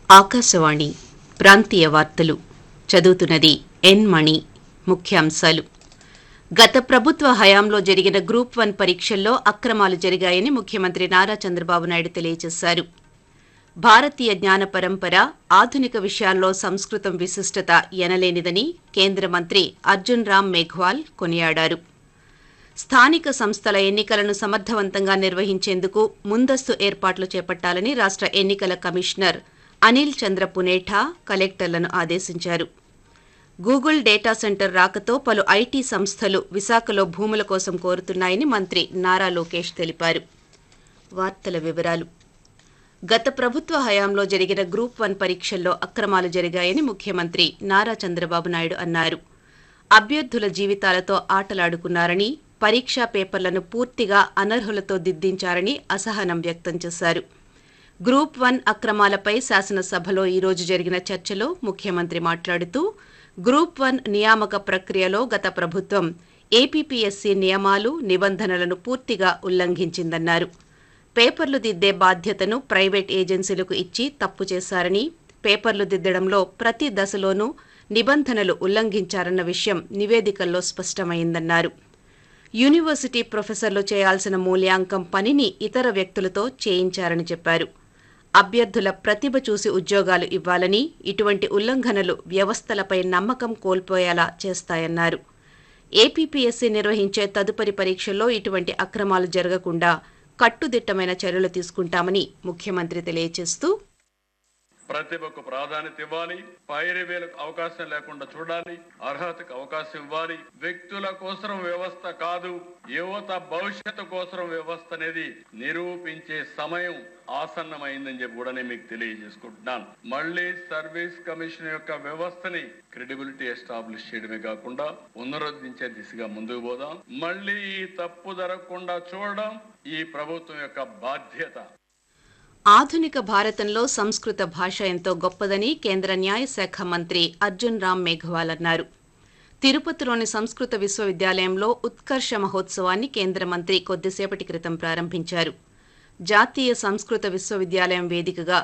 ఆకాశవాణి ప్రాంతీయ వార్తలు చదువుతున్నది ఎన్ మణి ముఖ్యాంశాలు గత ప్రభుత్వ హయాంలో జరిగిన గ్రూప్ వన్ పరీక్షల్లో అక్రమాలు జరిగాయని ముఖ్యమంత్రి నారా చంద్రబాబు నాయుడు తెలియజేశారు భారతీయ జ్ఞాన పరంపర ఆధునిక విషయాల్లో సంస్కృతం విశిష్టత ఎనలేనిదని కేంద్ర మంత్రి అర్జున్ రామ్ మేఘ్వాల్ కొనియాడారు స్థానిక సంస్థల ఎన్నికలను సమర్థవంతంగా నిర్వహించేందుకు ముందస్తు ఏర్పాట్లు చేపట్టాలని రాష్ట ఎన్నికల కమిషనర్ అనిల్ చంద్ర పునేఠా కలెక్టర్లను ఆదేశించారు గూగుల్ డేటా సెంటర్ రాకతో పలు ఐటీ సంస్థలు విశాఖలో భూముల కోసం కోరుతున్నాయని మంత్రి నారా లోకేష్ తెలిపారు వార్తల వివరాలు గత ప్రభుత్వ హయాంలో జరిగిన గ్రూప్ వన్ పరీక్షల్లో అక్రమాలు జరిగాయని ముఖ్యమంత్రి నారా చంద్రబాబు నాయుడు అన్నారు అభ్యర్థుల జీవితాలతో ఆటలాడుకున్నారని పరీక్షా పేపర్లను పూర్తిగా అనర్హులతో దిద్దించారని అసహనం వ్యక్తం చేశారు గ్రూప్ వన్ అక్రమాలపై శాసనసభలో ఈరోజు జరిగిన చర్చలో ముఖ్యమంత్రి మాట్లాడుతూ గ్రూప్ వన్ నియామక ప్రక్రియలో గత ప్రభుత్వం ఏపీపీఎస్సీ నియమాలు నిబంధనలను పూర్తిగా ఉల్లంఘించిందన్నారు పేపర్లు దిద్దే బాధ్యతను ప్రైవేట్ ఏజెన్సీలకు ఇచ్చి తప్పు చేశారని పేపర్లు దిద్దడంలో ప్రతి దశలోనూ నిబంధనలు ఉల్లంఘించారన్న విషయం నివేదికల్లో స్పష్టమైందన్నారు యూనివర్సిటీ ప్రొఫెసర్లు చేయాల్సిన మూల్యాంకం పనిని ఇతర వ్యక్తులతో చేయించారని చెప్పారు అభ్యర్థుల ప్రతిభ చూసి ఉద్యోగాలు ఇవ్వాలని ఇటువంటి ఉల్లంఘనలు వ్యవస్థలపై నమ్మకం కోల్పోయేలా చేస్తాయన్నారు ఏపీపీఎస్సీ నిర్వహించే తదుపరి పరీక్షల్లో ఇటువంటి అక్రమాలు జరగకుండా కట్టుదిట్టమైన చర్యలు తీసుకుంటామని ముఖ్యమంత్రి తెలియజేస్తూ ప్రతిభకు ప్రాధాన్యత ఇవ్వాలి పైరవేలకు అవకాశం లేకుండా చూడాలి అర్హతకు అవకాశం ఇవ్వాలి వ్యక్తుల కోసం వ్యవస్థ కాదు యువత భవిష్యత్తు కోసం వ్యవస్థ అనేది నిరూపించే సమయం ఆసన్నమైందని చెప్పి కూడా నేను మీకు తెలియజేసుకుంటున్నాను మళ్ళీ సర్వీస్ కమిషన్ యొక్క వ్యవస్థని క్రెడిబిలిటీ ఎస్టాబ్లిష్ చేయడమే కాకుండా పునరుద్ధరించే దిశగా ముందుకు పోదాం మళ్ళీ ఈ తప్పు జరగకుండా చూడడం ఈ ప్రభుత్వం యొక్క బాధ్యత ఆధునిక భారతంలో సంస్కృత భాష ఎంతో గొప్పదని కేంద్ర న్యాయశాఖ మంత్రి అర్జున్ రామ్ మేఘవాల్ అన్నారు తిరుపతిలోని సంస్కృత విశ్వవిద్యాలయంలో ఉత్కర్ష మహోత్సవాన్ని కేంద్ర మంత్రి కొద్దిసేపటి క్రితం ప్రారంభించారు జాతీయ సంస్కృత విశ్వవిద్యాలయం వేదికగా